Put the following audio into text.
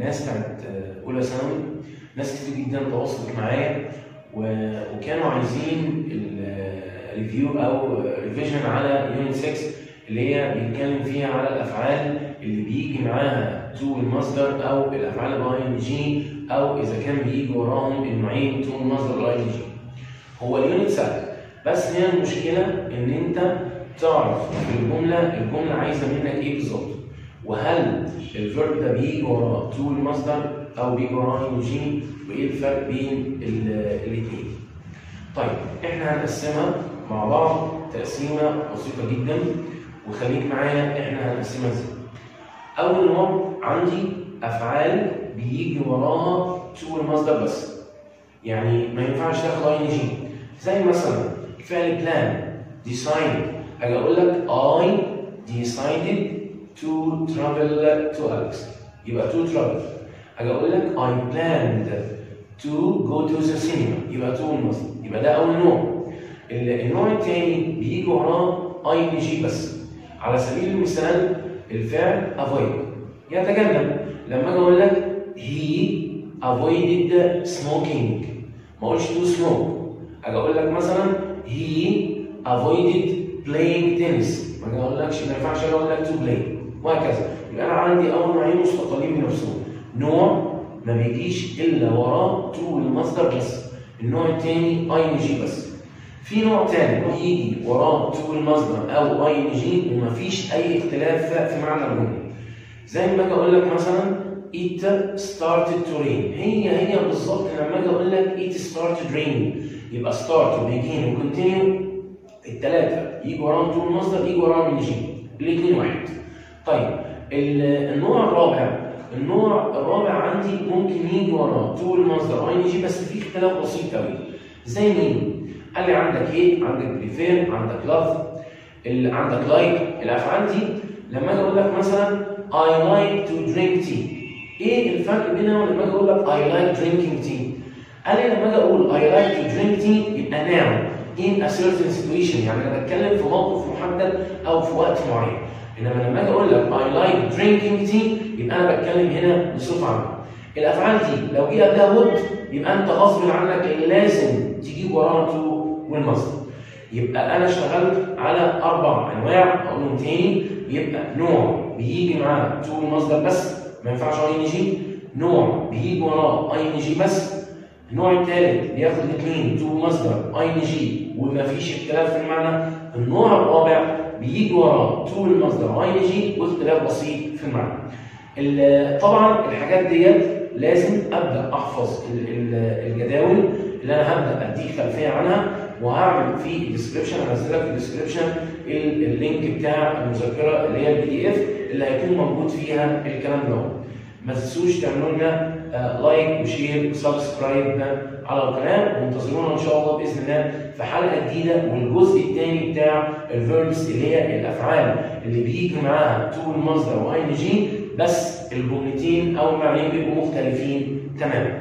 الناس بتاعت آه، اولى ثانوي ناس كتير جدا تواصلت معايا و- وكانوا عايزين الريفيو او ريفيجن على يونت 6 اللي هي بيتكلم فيها على الافعال اللي بيجي معاها تو المصدر او الافعال الاي ان جي او اذا كان بيجي وراهم النوعين تو المصدر والاي ان جي هو اليونت سهل بس هي المشكله ان انت تعرف في الجمله الجمله عايزه منك ايه بالظبط وهل الفيرب ده بيجي وراه تو المصدر او بيجي وراه ان جي وايه الفرق بين الاثنين طيب احنا هنقسمها مع بعض تقسيمه بسيطه جدا وخليك معايا احنا هنقسمها ازاي اول نوع عندي افعال بيجي وراها تو المصدر بس يعني ما ينفعش تاخد اي ان جي زي مثلا فعل بلان decide اجي اقول لك I decided to travel to Alex يبقى to travel اجي اقول لك I planned to go to the cinema يبقى to المصدر يبقى ده اول نوع ال- النوع الثاني بيجي وراه اي ان جي بس على سبيل المثال الفعل avoid يتجنب لما اجي اقول لك he avoided smoking ما اقولش to smoke اجي اقول لك مثلا he avoided playing tennis ما اجي اقول لكش ما ينفعش أجي اقول لك to play وهكذا يبقى انا عندي اول نوعين مستقلين من نفسهم نوع ما بيجيش الا وراه to المصدر بس النوع الثاني اي ان جي بس في نوع تاني بيجي وراه تو المصدر او اي ان جي ومفيش اي اختلاف في معنى الجمله زي ما اجي اقول لك مثلا it started to rain هي هي بالظبط لما اجي اقول لك it started raining يبقى start و begin و continue الثلاثه يجي وراهم تو المصدر يجي وراهم ان جي الاثنين واحد طيب ال- النوع الرابع النوع الرابع عندي ممكن يجي وراه تو المصدر اي ان جي بس في اختلاف بسيط قوي زي مين؟ قال لي عندك ايه؟ عندك بريفير عندك لاف عندك لايك الافعال دي لما اجي اقول لك مثلا I like to drink tea ايه الفرق بينها ولما اجي اقول لك I like drinking tea قال لي لما اجي اقول I like to drink tea يبقى now in a certain situation يعني انا بتكلم في موقف محدد او في وقت معين انما لما اجي اقول لك I like drinking tea يبقى انا بتكلم هنا بصفه عامه الافعال دي لو جه قبلها would يبقى انت غصب عنك لازم تجيب وراها to والمصدر يبقى انا اشتغلت على اربع انواع اقولهم تاني يبقى نوع بيجي معاه تو المصدر بس ما ينفعش اي ان جي نوع بيجي وراه اي ان جي بس النوع الثالث بياخد الاثنين تو مصدر اي ان جي ومفيش اختلاف في المعنى النوع الرابع بيجي وراه تو المصدر اي ان جي واختلاف بسيط في المعنى ال- طبعا الحاجات ديت لازم ابدا احفظ ال- ال- الجداول اللي انا هبدا اديك خلفيه عنها وهعمل في الديسكربشن هنزل لك في الديسكربشن ال- اللينك بتاع المذكره اللي هي البي دي اف اللي هيكون موجود فيها الكلام ده ما تنسوش تعملوا لنا آه، لايك وشير وسبسكرايب على القناه وانتظرونا ان شاء الله باذن الله في حلقه جديده والجزء الثاني بتاع الفيربس اللي هي الافعال اللي بيجي معاها تو المصدر واي ان جي بس الجملتين او المعنيين بيبقوا مختلفين تماما